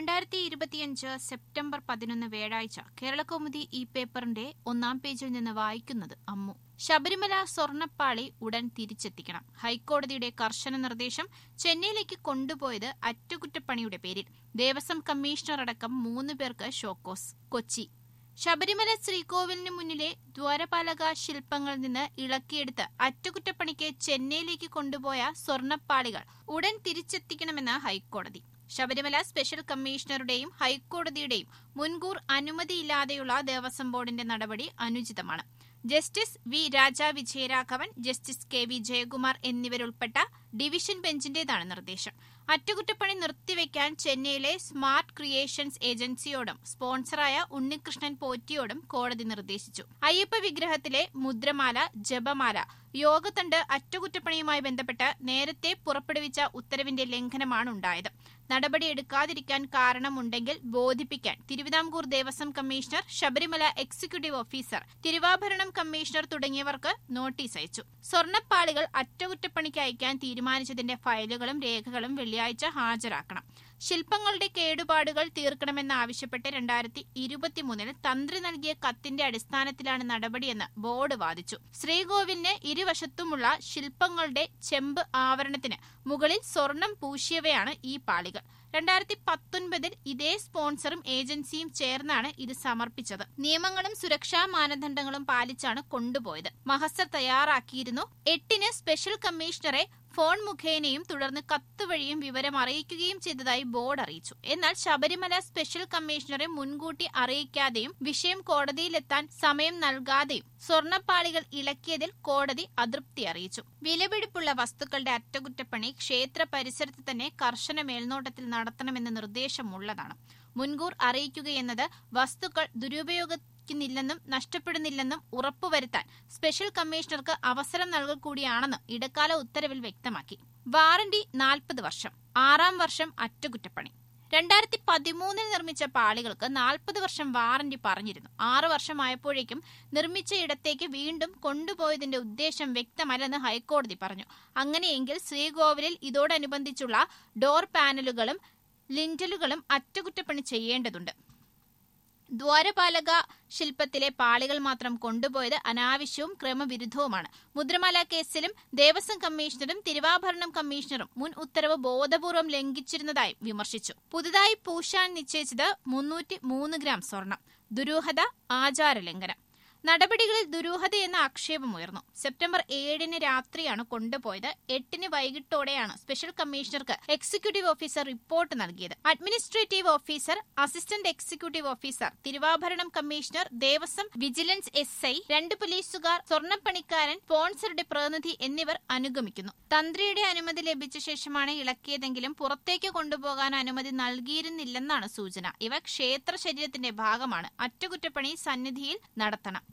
രണ്ടായിരത്തി ഇരുപത്തിയഞ്ച് സെപ്റ്റംബർ പതിനൊന്ന് വ്യാഴാഴ്ച കേരളകൗമുദി ഈ പേപ്പറിന്റെ ഒന്നാം പേജിൽ നിന്ന് വായിക്കുന്നത് അമ്മു ശബരിമല സ്വർണ്ണപ്പാളി ഉടൻ തിരിച്ചെത്തിക്കണം ഹൈക്കോടതിയുടെ കർശന നിർദ്ദേശം ചെന്നൈയിലേക്ക് കൊണ്ടുപോയത് അറ്റകുറ്റപ്പണിയുടെ പേരിൽ ദേവസ്വം കമ്മീഷണർ അടക്കം മൂന്ന് പേർക്ക് ഷോക്കോസ് കൊച്ചി ശബരിമല ശ്രീകോവിലിന് മുന്നിലെ ദ്വാരപാലക ശില്പങ്ങളിൽ നിന്ന് ഇളക്കിയെടുത്ത് അറ്റകുറ്റപ്പണിക്ക് ചെന്നൈയിലേക്ക് കൊണ്ടുപോയ സ്വർണ്ണപ്പാളികൾ ഉടൻ തിരിച്ചെത്തിക്കണമെന്ന് ഹൈക്കോടതി ശബരിമല സ്പെഷ്യൽ കമ്മീഷണറുടെയും ഹൈക്കോടതിയുടെയും മുൻകൂർ അനുമതിയില്ലാതെയുള്ള ദേവസ്വം ബോർഡിന്റെ നടപടി അനുചിതമാണ് justice V Raja Vijayaraghavan justice K V Jayakumar എന്നിവരുൾപ്പെട്ട ഡിവിഷൻ ബെഞ്ചിന്റേതാണ് നിർദ്ദേശം അറ്റകുറ്റപ്പണി നിർത്തിവെക്കാൻ ചെന്നൈയിലെ സ്മാർട്ട് ക്രിയേഷൻസ് ഏജൻസിയോടും സ്പോൺസറായ ഉണ്ണികൃഷ്ണൻ പോറ്റിയോടും കോടതി നിർദ്ദേശിച്ചു അയ്യപ്പ വിഗ്രഹത്തിലെ മുദ്രമാല ജപമാല യോഗത്തണ്ട് അറ്റകുറ്റപ്പണിയുമായി ബന്ധപ്പെട്ട് നേരത്തെ പുറപ്പെടുവിച്ച ഉത്തരവിന്റെ ലംഘനമാണ് ഉണ്ടായത് നടപടിയെടുക്കാതിരിക്കാൻ കാരണമുണ്ടെങ്കിൽ ബോധിപ്പിക്കാൻ Travancore Devaswom commissioner Sabarimala executive officer Thiruvabharanam commissioner തുടങ്ങിയവർക്ക് നോട്ടീസ് അയച്ചു സ്വർണ്ണപ്പാളികൾ അറ്റകുറ്റപ്പണിക്ക് അയക്കാൻ തീരുമാനിച്ചതിന്റെ ഫയലുകളും രേഖകളും വെള്ളിയാഴ്ച ഹാജരാക്കണം ശില്പങ്ങളുടെ കേടുപാടുകൾ തീർക്കണമെന്നാവശ്യപ്പെട്ട് രണ്ടായിരത്തി ഇരുപത്തിമൂന്നിൽ തന്ത്രി നൽകിയ കത്തിന്റെ അടിസ്ഥാനത്തിലാണ് നടപടിയെന്ന് ബോർഡ് വാദിച്ചു ശ്രീകോവിലിന് ഇരുവശത്തുമുള്ള ശില്പങ്ങളുടെ ചെമ്പ് ആവരണത്തിന് മുകളിൽ സ്വർണം പൂശിയവയാണ് ഈ പാളികൾ രണ്ടായിരത്തി പത്തൊൻപതിൽ ഇതേ സ്പോൺസറും ഏജൻസിയും ചേർന്നാണ് ഇത് സമർപ്പിച്ചത് നിയമങ്ങളും സുരക്ഷാ മാനദണ്ഡങ്ങളും പാലിച്ചാണ് കൊണ്ടുപോയത് മഹസർ തയ്യാറാക്കിയിരുന്നു എട്ടിന് സ്പെഷ്യൽ കമ്മീഷണറെ ഫോൺ മുഖേനയും തുടർന്ന് കത്ത് വഴിയും വിവരം അറിയിക്കുകയും ചെയ്തതായി ബോർഡ് അറിയിച്ചു എന്നാൽ ശബരിമല സ്പെഷ്യൽ കമ്മീഷണറെ മുൻകൂട്ടി അറിയിക്കാതെയും വിഷയം കോടതിയിലെത്താൻ സമയം നൽകാതെയും സ്വർണ്ണപ്പാളികൾ ഇളക്കിയതിൽ കോടതി അതൃപ്തി അറിയിച്ചു വിലപിടിപ്പുള്ള വസ്തുക്കളുടെ അറ്റകുറ്റപ്പണി ക്ഷേത്ര പരിസരത്ത് തന്നെ കർശന മേൽനോട്ടത്തിൽ നടത്തണമെന്ന നിർദ്ദേശമുള്ളതാണ് മുൻകൂർ അറിയിക്കുകയെന്നത് വസ്തുക്കൾ ദുരുപയോഗിക്കുന്നില്ലെന്നും നഷ്ടപ്പെടുന്നില്ലെന്നും ഉറപ്പുവരുത്താൻ സ്പെഷ്യൽ കമ്മീഷണർക്ക് അവസരം നൽകുക കൂടിയാണെന്ന് ഇടക്കാല ഉത്തരവിൽ വ്യക്തമാക്കി വാറന്റി നാൽപ്പത് വർഷം ആറാം വർഷം അറ്റകുറ്റപ്പണി രണ്ടായിരത്തി പതിമൂന്നിൽ നിർമ്മിച്ച പാളികൾക്ക് നാൽപ്പത് വർഷം വാറന്റി പറഞ്ഞിരുന്നു ആറു വർഷമായപ്പോഴേക്കും നിർമ്മിച്ച ഇടത്തേക്ക് വീണ്ടും കൊണ്ടുപോയതിന്റെ ഉദ്ദേശം വ്യക്തമല്ലെന്ന് ഹൈക്കോടതി പറഞ്ഞു അങ്ങനെയെങ്കിൽ ശ്രീകോവിലിൽ ഇതോടനുബന്ധിച്ചുള്ള ഡോർ പാനലുകളും ലിൻഡലുകളും അറ്റകുറ്റപ്പണി ചെയ്യേണ്ടതുണ്ട് ദ്വാരപാലക ശില്പത്തിലെ പാളികൾ മാത്രം കൊണ്ടുപോയത് അനാവശ്യവും ക്രമവിരുദ്ധവുമാണ് മുദ്രമാല കേസിലും ദേവസ്വം കമ്മീഷണറും തിരുവാഭരണം കമ്മീഷണറും മുൻ ഉത്തരവ് ബോധപൂർവം ലംഘിച്ചിരുന്നതായി വിമർശിച്ചു പുതുതായി പൂശാൻ നിശ്ചയിച്ചത് മുന്നൂറ്റി മൂന്ന് ഗ്രാം സ്വർണം ദുരൂഹത ആചാരലംഘനം നടപടികളിൽ ദുരൂഹതയെന്ന ആക്ഷേപമുയർന്നു സെപ്റ്റംബർ ഏഴിന് രാത്രിയാണ് കൊണ്ടുപോയത് എട്ടിന് വൈകിട്ടോടെയാണ് സ്പെഷ്യൽ കമ്മീഷണർക്ക് എക്സിക്യൂട്ടീവ് ഓഫീസർ റിപ്പോർട്ട് നൽകിയത് administrative officer assistant executive officer Thiruvabharanam commissioner Devaswom vigilance S I രണ്ട് പോലീസുകാർ സ്വർണ്ണപ്പണിക്കാരൻ സ്പോൺസറുടെ പ്രതിനിധി എന്നിവർ അനുഗമിക്കുന്നു തന്ത്രിയുടെ അനുമതി ലഭിച്ച ശേഷമാണ് ഇളക്കിയതെങ്കിലും പുറത്തേക്ക് കൊണ്ടുപോകാൻ അനുമതി നൽകിയിരുന്നില്ലെന്നാണ് സൂചന ഇവ ക്ഷേത്ര ശരീരത്തിന്റെ ഭാഗമാണ് അറ്റകുറ്റപ്പണി സന്നിധിയിൽ നടത്തണം